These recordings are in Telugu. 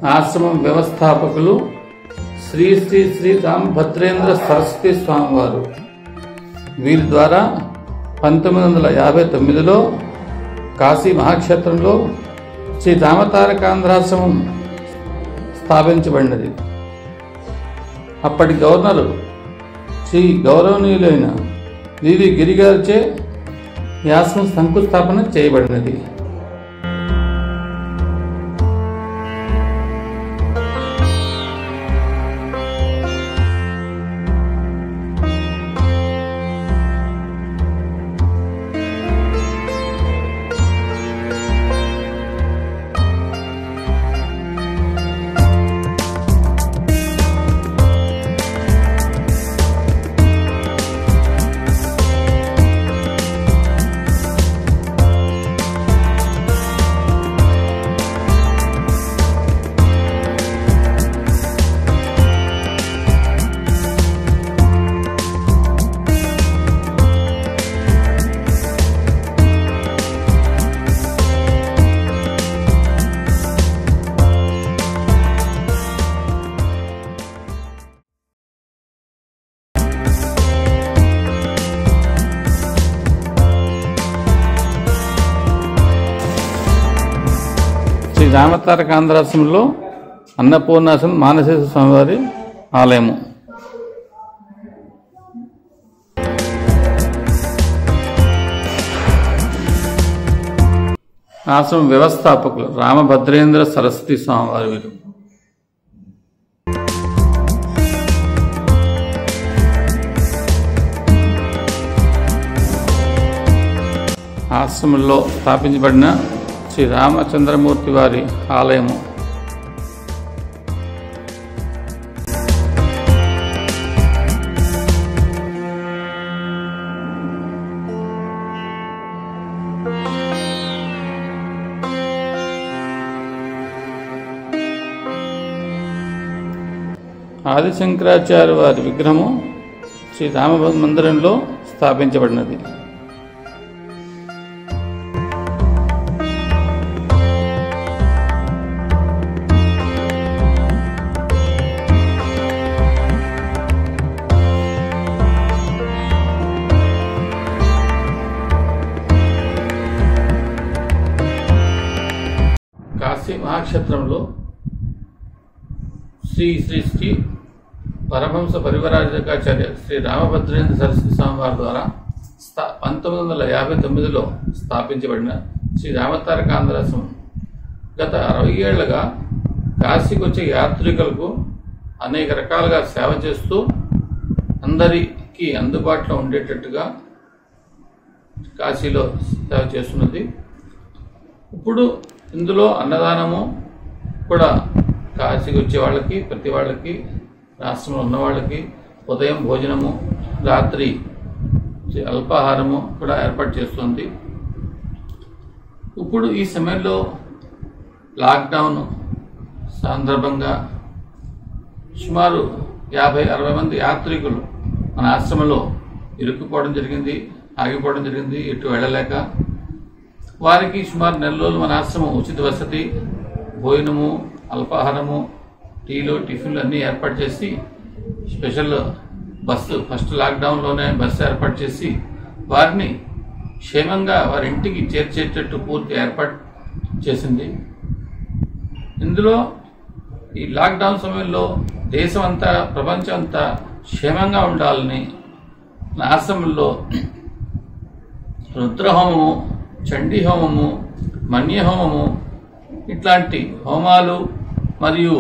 ఆశ్రమం వ్యవస్థాపకులు శ్రీ శ్రీ శ్రీ రామభద్రేంద్ర సరస్వతి స్వామివారు వీరి ద్వారా పంతొమ్మిది వందల యాభై తొమ్మిదిలో కాశీ మహాక్షేత్రంలో శ్రీ రామతారకాంధ్రాశ్రమం స్థాపించబడినది అప్పటి గవర్నరు శ్రీ గౌరవనీయులైన వివి గిరిగారిచే ఈ ఆశ్రమం శంకుస్థాపన చేయబడినది శ్రీ రామతారకాంధ్రాశ్రమంలో అన్నపూర్ణాశ్రమం మానసేశ్వర స్వామివారి ఆలయము ఆశ్రమం వ్యవస్థాపకులు రామభద్రేంద్ర సరస్వతి స్వామివారి వీరు ఆశ్రమంలో స్థాపించబడిన శ్రీ రామచంద్రమూర్తి వారి ఆలయము ఆదిశంకరాచార్య వారి విగ్రహము శ్రీ రామ మందిరంలో స్థాపించబడినది కాశీ మహాక్షేత్రంలో శ్రీ శ్రీ శ్రీ పరమహంస పరివరాజకాచార్య శ్రీ రామభద్రేంద్ర సరస్వతి స్వామి వారి ద్వారా స్థా పంతొమ్మిది వందల యాభై తొమ్మిదిలో స్థాపించబడిన శ్రీ రామతారకాంధ్రాశ్రమం గత అరవై ఏళ్లుగా కాశీకి వచ్చే యాత్రికులకు అనేక రకాలుగా సేవ చేస్తూ అందరికీ అందుబాటులో ఉండేటట్టుగా కాశీలో సేవ చేస్తున్నది ఇప్పుడు ఇందులో అన్నదానము కూడా కాశీకి వచ్చే వాళ్ళకి ప్రతి వాళ్ళకి రాష్ట్రంలో ఉన్న వాళ్ళకి ఉదయం భోజనము రాత్రి అల్పాహారము కూడా ఏర్పాటు చేస్తుంది ఇప్పుడు ఈ సమయంలో లాక్డౌన్ సందర్భంగా సుమారు యాభై అరవై మంది యాత్రికులు మన ఆశ్రమంలో ఇరుక్కుపోవడం జరిగింది ఆగిపోవడం జరిగింది ఎటు వెళ్ళలేక వారికి సుమారు నెల రోజులు మన ఆశ్రమం ఉచిత వసతి భోజనము అల్పాహారము టీలు టిఫిన్లు అన్నీ ఏర్పాటు చేసి స్పెషల్ బస్సు ఫస్ట్ లాక్డౌన్లోనే బస్సు ఏర్పాటు చేసి వారిని క్షేమంగా వారి ఇంటికి చేర్చేటట్టు పూర్తి ఏర్పాటు చేసింది ఇందులో ఈ లాక్డౌన్ సమయంలో దేశం అంతా ప్రపంచం అంతా క్షేమంగా ఉండాలని నా ఆశ్రమంలో రుద్రహోమము చండీ హోమము మన్య హోమము ఇట్లాంటి హోమాలు మరియు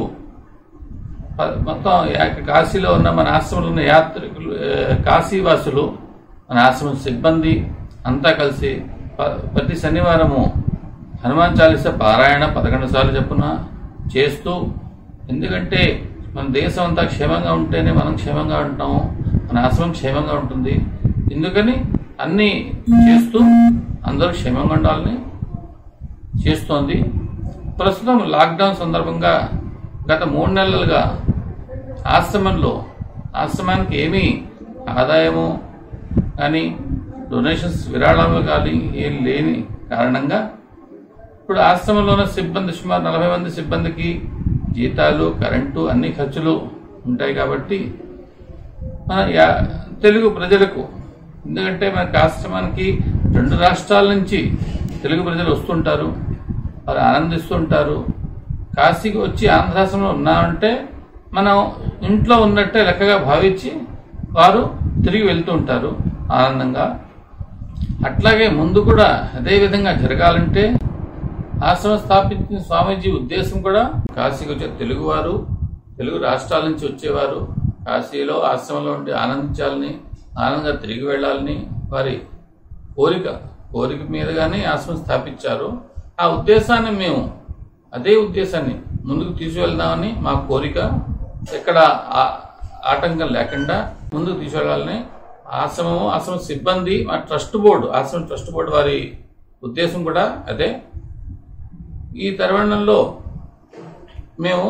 ప- మొత్తం యా- కాశీలో ఉన్న మన ఆశ్రమంలో ఉన్న యాత్రికులు ఏ, కాశీవాసులు మన ఆశ్రమం సిబ్బంది అంతా కలిసి ప- ప్రతి శనివారము హనుమాన్ చాలీస పారాయణ పదకొండు సార్లు చెప్పున చేస్తూ ఎందుకంటే మన దేశం అంతా క్షేమంగా ఉంటేనే మనం క్షేమంగా ఉంటాము మన ఆశ్రమం క్షేమంగా ఉంటుంది ఎందుకని అన్నీ చేస్తూ అందరూ క్షేమంగా ఉండాలని చేస్తోంది ప్రస్తుతం లాక్డౌన్ సందర్భంగా గత మూడు నెలలుగా ఆశ్రమంలో ఆశ్రమానికి ఏమీ ఆదాయము కానీ డొనేషన్స్ విరాళాలు కానీ ఏం లేని కారణంగా ఇప్పుడు ఆశ్రమంలో ఉన్న సిబ్బంది సుమారు నలభై మంది సిబ్బందికి జీతాలు కరెంటు అన్ని ఖర్చులు ఉంటాయి కాబట్టి మన యా- తెలుగు ప్రజలకు ఎందుకంటే మనకి ఆశ్రమానికి రెండు రాష్ట్రాల నుంచి తెలుగు ప్రజలు వస్తుంటారు వారు ఆనందిస్తుంటారు కాశీకి వచ్చి ఆంధ్రాశ్రమంలో ఉన్నామంటే మనం ఇంట్లో ఉన్నట్టే లెక్కగా భావించి వారు తిరిగి వెళ్తూ ఉంటారు ఆనందంగా అట్లాగే ముందు కూడా అదే విధంగా జరగాలంటే ఆశ్రమం స్థాపించిన స్వామీజీ ఉద్దేశం కూడా కాశీకి వచ్చే తెలుగువారు తెలుగు రాష్ట్రాల నుంచి వచ్చేవారు కాశీలో ఆశ్రమంలో ఉండి ఆనందించాలని ఆనందంగా తిరిగి వెళ్ళాలని వారి కోరిక కోరిక మీదుగానే ఆశ్రమం స్థాపించారు ఆ ఉద్దేశాన్ని మేము అదే ఉద్దేశాన్ని ముందుకు తీసుకువెళ్దామని మా కోరిక ఎక్కడ ఆ- ఆటంకం లేకుండా ముందుకు తీసుకెళ్లాలని ఆశ్రమము ఆశ్రమ సిబ్బంది మా ట్రస్ట్ బోర్డు ఆశ్రమం ట్రస్ట్ బోర్డు వారి ఉద్దేశం కూడా అదే ఈ తరుణంలో మేము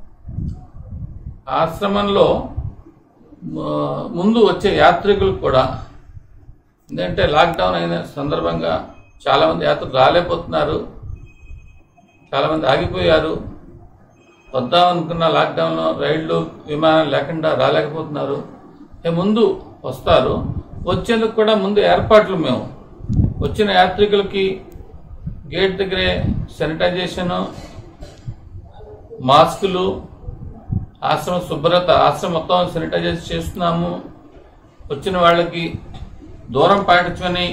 ఆశ్రమంలో ఆ, ముందు వచ్చే యాత్రికులకు కూడా ఎందుకంటే లాక్డౌన్ అయిన సందర్భంగా చాలా మంది యాత్రికులు రాలేకపోతున్నారు చాలా మంది ఆగిపోయారు వద్దాం అనుకున్న లాక్డౌన్లో రైళ్లు విమానాలు లేకుండా రాలేకపోతున్నారు ఏ ముందు వస్తారు వచ్చేందుకు కూడా ముందు ఏర్పాట్లు మేము వచ్చిన యాత్రికులకి గేట్ దగ్గరే శానిటైజేషన్ మాస్కులు ఆశ్రమ శుభ్రత ఆశ్రమం మొత్తం శానిటైజేషన్ చేస్తున్నాము వచ్చిన వాళ్ళకి దూరం పాటించమని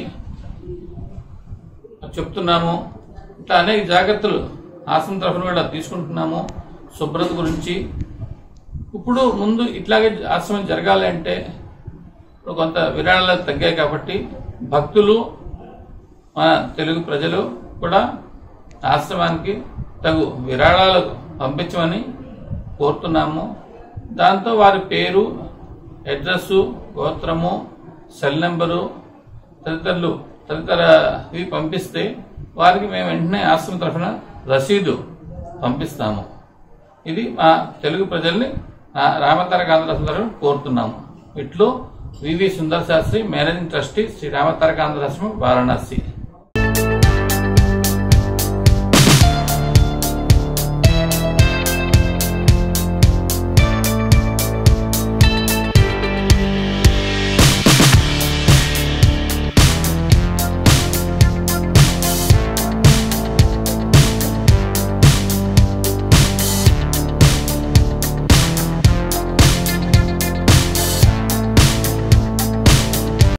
చెప్తున్నాము ఇట్లా అనేక జాగ్రత్తలు ఆశ్రమం తరఫున కూడా తీసుకుంటున్నాము శుభ్రత గురించి ఇప్పుడు ముందు ఇట్లాగే ఆశ్రమం జరగాలి అంటే ఇప్పుడు కొంత విరాళాలు తగ్గాయి కాబట్టి భక్తులు మన తెలుగు ప్రజలు కూడా ఆశ్రమానికి తగు విరాళాలు పంపించమని కోరుతున్నాము దాంతో వారి పేరు అడ్రస్సు గోత్రము సెల్ నెంబరు తదితరులు తదితరవి పంపిస్తే వారికి మేము వెంటనే ఆశ్రమం తరఫున రసీదు పంపిస్తాము ఇది మా తెలుగు ప్రజల్ని రా- రామతారక ఆంధ్రరాష్ట్రం తరఫున కోరుతున్నాము ఇట్లు VV Sundar Sastri managing trustee Shri Ramataraka ఆంధ్రరాష్ట్రం వారణాసి